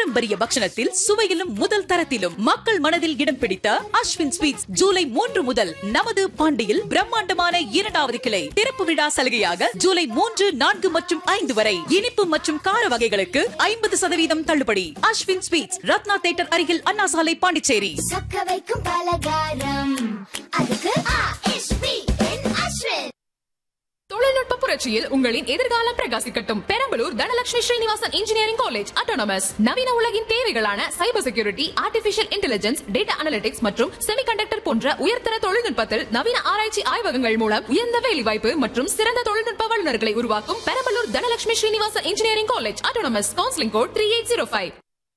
பாரம்பரிய பக்ஷணத்தில் சுவையிலும் முதல் தரத்திலும் மக்கள் மனதில் இடம் பிடித்த அஸ்வின் ஸ்வீட்ஸ் ஜூலை மூன்று முதல் நமது பாண்டியில் பிரம்மாண்டமான இரண்டாவது கிளை திறப்பு விழா சலுகையாக ஜூலை மூன்று நான்கு மற்றும் ஐந்து வரை இனிப்பு மற்றும் கார வகைகளுக்கு ஐம்பது சதவீதம் தள்ளுபடி அஸ்வின் ஸ்வீட்ஸ் ரத்னா தேட்டர் அருகில் அண்ணா சாலை பாண்டிச்சேரி சொக்க வைக்கும் பலகாரம் அதுக்கு ஆ.எஸ்.பி. என் அஸ்வின் தொழில்நுட்ப புரட்சியில் உங்களின் எதிர்காலம் பிரகாசிக்கட்டும் Perambalur Dhanalakshmi Srinivasan engineering college autonomous நவீன உலகின் தேவைகளான cyber security artificial intelligence data analytics மற்றும் செமிகண்டக்டர் போன்ற உயர்தர தொழில்நுட்பத்தில் நவீன ஆராய்ச்சி ஆய்வகங்கள் மூலம் உயர்ந்த வேலைவாய்ப்பு மற்றும் சிறந்த தொழில்நுட்ப வல்லுநர்களை உருவாக்கும் Perambalur Dhanalakshmi Srinivasan engineering college autonomous counselling code three eight zero five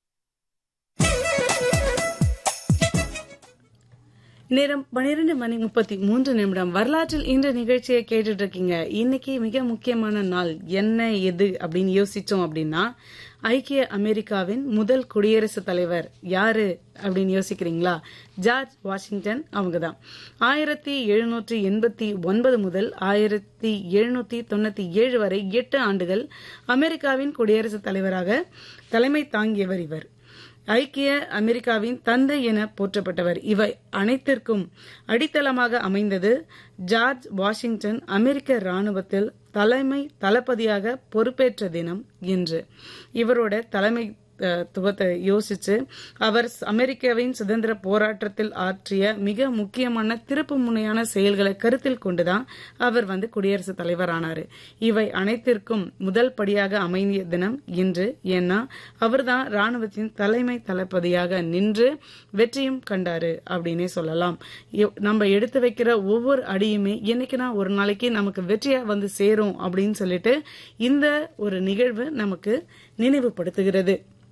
நேரம் பன்னிரண்டு மணி முப்பத்தி மூன்று நிமிடம் வரலாற்றில் இன்று நிகழ்ச்சியை கேட்டுட்டு இருக்கீங்க இன்னைக்கு மிக முக்கியமான நாள் என்ன எது அப்படின்னு யோசிச்சோம் அப்படின்னா ஐக்கிய அமெரிக்காவின் முதல் குடியரசுத் தலைவர் யாரு அப்படின்னு யோசிக்கிறீங்களா ஜார்ஜ் வாஷிங்டன் அவங்க தான் ஆயிரத்தி எழுநூற்றி எண்பத்தி ஒன்பது முதல் ஆயிரத்தி எழுநூத்தி தொண்ணூத்தி ஏழு வரை எட்டு ஆண்டுகள் அமெரிக்காவின் குடியரசுத் தலைவராக தலைமை தாங்கியவர் இவர் ஐக்கிய அமெரிக்காவின் தந்தை என போற்றப்பட்டவர் இவை அனைத்திற்கும் அடித்தளமாக அமைந்தது ஜார்ஜ் வாஷிங்டன் அமெரிக்க ராணுவத்தில் தலைமை தளபதியாக பொறுப்பேற்ற தினம் என்று இவரோட தலைமை துவத்தை யோசிச்சு அவர் அமெரிக்காவின் சுதந்திர போராட்டத்தில் ஆற்றிய மிக முக்கியமான திருப்பு முனையான செயல்களை கருத்தில் கொண்டுதான் அவர் வந்து குடியரசுத் தலைவர் ஆனாரு இவை அனைத்திற்கும் முதல் படியாக அமைந்திய தினம் இன்று ஏன்னா அவர்தான் ராணுவத்தின் தலைமை தளபதியாக நின்று வெற்றியும் கண்டாரு அப்படின்னே சொல்லலாம் இவ்- நம்ம எடுத்து வைக்கிற ஒவ்வொரு அடியுமே என்னைக்குனா ஒரு நாளைக்கு நமக்கு வெற்றியா வந்து சேரும் அப்படின்னு சொல்லிட்டு இந்த ஒரு நிகழ்வு நமக்கு நினைவுபடுத்துகிறது